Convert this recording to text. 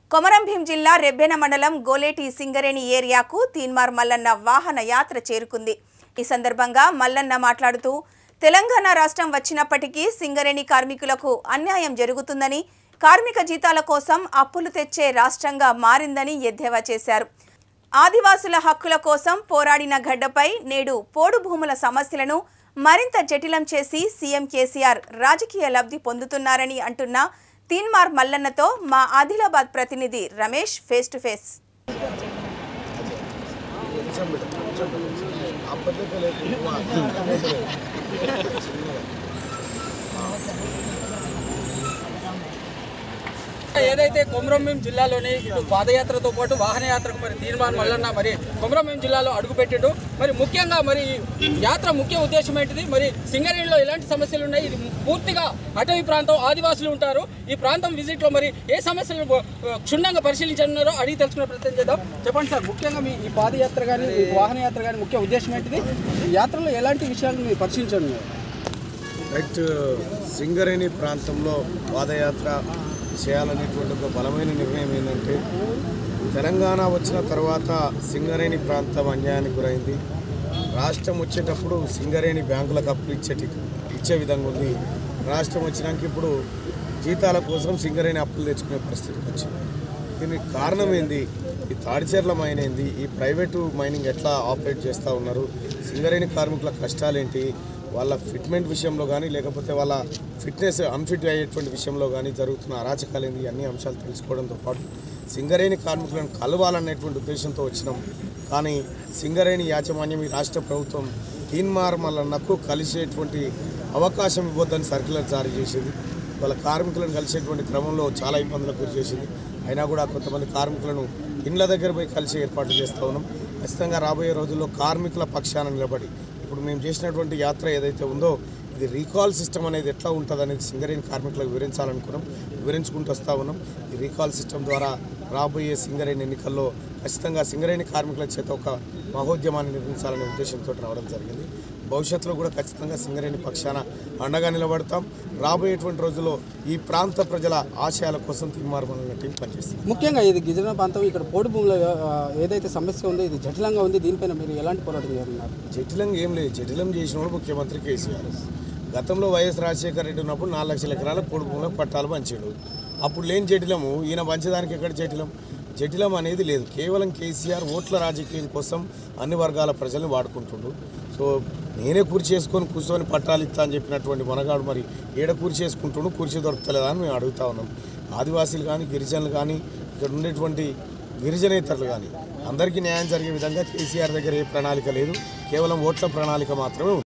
కొమరంభీం జిల్లా రెబ్బెన మండలం గోలేటి సింగరేణి ఏరియాకు తీన్మార్ మల్లన్న వాహన యాత్ర చేరుకుంది ఈ సందర్భంగా మల్లన్న మాట్లాడుతూ తెలంగాణ రాష్ట్రం వచ్చినప్పటికీ సింగరేణి కార్మికులకు అన్యాయం జరుగుతుందని కార్మిక జీతాల కోసం అప్పులు తెచ్చే రాష్ట్రంగా మారిందని ఎద్దేవా చేశారు ఆదివాసుల హక్కుల కోసం పోరాడిన గడ్డపై నేడు పోడు భూముల సమస్యలను మరింత జటిలం చేసి సీఎం కేసీఆర్ రాజకీయ లబ్ధి పొందుతున్నారని అంటున్న తీన్మార్ మల్లన్నతో మా ఆదిలాబాద్ ప్రతినిధి రమేష్ ఫేస్ టు ఫేస్ ఏదైతే కొమరంభీం జిల్లాలోని ఇటు పాదయాత్రతో పాటు వాహనయాత్రకు మరి తీర్మానం మల్లన్న మరి కొమరంభీం జిల్లాలో అడుగుపెట్టిండు మరి ముఖ్యంగా మరి ఈ యాత్ర ముఖ్య ఉద్దేశం ఏంటిది మరి సింగరేణిలో ఎలాంటి సమస్యలు ఉన్నాయి ఇది పూర్తిగా అటవీ ప్రాంతం ఆదివాసులు ఉంటారు ఈ ప్రాంతం విజిట్లో మరి ఏ సమస్యలు ఆ, క్షుణ్ణంగా పరిశీలించనున్నారో అడిగి తెలుసుకునే ప్రయత్నం చేద్దాం చెప్పండి సార్ ముఖ్యంగా మీ ఈ పాదయాత్ర కానీ ఈ వాహనయాత్ర కానీ ముఖ్య ఉద్దేశం ఏంటిది ఈ యాత్రలో ఎలాంటి విషయాలను మీరు పరిశీలించనున్నారు రైట్ సింగరేణి ప్రాంతంలో పాదయాత్ర చేయాలనేటువంటి ఒక బలమైన నిర్ణయం ఏంటంటే తెలంగాణ వచ్చిన తర్వాత సింగరేణి ప్రాంతం అన్యాయానికి గురైంది రాష్ట్రం వచ్చేటప్పుడు సింగరేణి బ్యాంకులకు అప్పులు ఇచ్చేటి ఇచ్చే విధంగా ఉంది రాష్ట్రం వచ్చినాక ఇప్పుడు జీతాల కోసం సింగరేణి అప్పులు తెచ్చుకునే పరిస్థితికి వచ్చింది దీనికి కారణం ఏంది ఈ తాడిచెర్ల మైన్ ఏంది ఈ ప్రైవేటు మైనింగ్ ఎట్లా ఆపరేట్ చేస్తూ ఉన్నారు సింగరేణి కార్మికుల కష్టాలేంటి వాళ్ళ ఫిట్మెంట్ విషయంలో కానీ లేకపోతే వాళ్ళ ఫిట్నెస్ అన్ఫిట్ అయ్యేటువంటి విషయంలో కానీ జరుగుతున్న అరాచకాలు ఏంది అన్ని అంశాలు తెలుసుకోవడంతో పాటు సింగరేణి కార్మికులను కలవాలనేటువంటి ఉద్దేశంతో వచ్చినాం కానీ సింగరేణి యాజమాన్యం ఈ రాష్ట్ర ప్రభుత్వం తీన్మార్ మల్లన్నకు కలిసేటువంటి అవకాశం ఇవ్వద్దని సర్క్యులర్ జారీ చేసింది వాళ్ళ కార్మికులను కలిసేటువంటి క్రమంలో చాలా ఇబ్బందులకు గురి చేసింది అయినా కూడా కొంతమంది కార్మికులను ఇండ్ల దగ్గర పోయి కలిసి ఏర్పాట్లు చేస్తూ ఉన్నాం ఖచ్చితంగా రాబోయే రోజుల్లో కార్మికుల పక్షాన నిలబడి ఇప్పుడు మేము చేసినటువంటి యాత్ర ఏదైతే ఉందో ఇది రీకాల్ సిస్టమ్ అనేది ఎట్లా ఉంటుంది అనేది సింగరేణి కార్మికులకు వివరించాలనుకున్నాం వివరించుకుంటూ వస్తూ ఉన్నాం ఈ రీకాల్ సిస్టమ్ ద్వారా రాబోయే సింగరేణి ఎన్నికల్లో ఖచ్చితంగా సింగరేణి కార్మికుల చేత ఒక మహోద్యమాన్ని నిర్మించాలనే ఉద్దేశంతో రావడం జరిగింది భవిష్యత్తులో కూడా ఖచ్చితంగా సింగరేణి పక్షాన అండగా నిలబడతాం రాబోయేటువంటి రోజుల్లో ఈ ప్రాంత ప్రజల ఆశయాల కోసం తీర్మానం టీం పనిచేస్తుంది ముఖ్యంగా ఇది గిరిజన ప్రాంతం ఇక్కడ పోడు భూముల ఆ, ఏదైతే సమస్య ఉందో ఇది జటిలంగా ఉంది దీనిపైన మీరు ఎలాంటి పోరాటం చేస్తున్నారు జటిలంగా ఏం లేదు జటిలం చేసినప్పుడు ముఖ్యమంత్రి కేసీఆర్ గతంలో వైఎస్ రాజశేఖర రెడ్డి ఉన్నప్పుడు నాలుగు లక్షల ఎకరాల పొడి భూములకు పట్టాలు పంచాడు అప్పుడు లేని జటిలము ఈయన పంచడానికి ఎక్కడ జటిలం జటిలం అనేది లేదు కేవలం కేసీఆర్ ఓట్ల రాజకీయం కోసం అన్ని వర్గాల ప్రజల్ని వాడుకుంటుండు సో నేనే కూర్చి చేసుకొని కూర్చొని పట్టాలు ఇస్తా అని చెప్పినటువంటి మనగాడు మరి ఏడ కూర్చి చేసుకుంటుండు కూర్చి దొరుకుతలేదా అని మేము అడుగుతా ఉన్నాం ఆదివాసీలు కానీ గిరిజనులు కానీ ఇక్కడ ఉండేటువంటి గిరిజనేతరులు కానీ అందరికీ న్యాయం జరిగే విధంగా కేసీఆర్ దగ్గర ఏ ప్రణాళిక లేదు కేవలం ఓట్ల ప్రణాళిక మాత్రమే ఉంది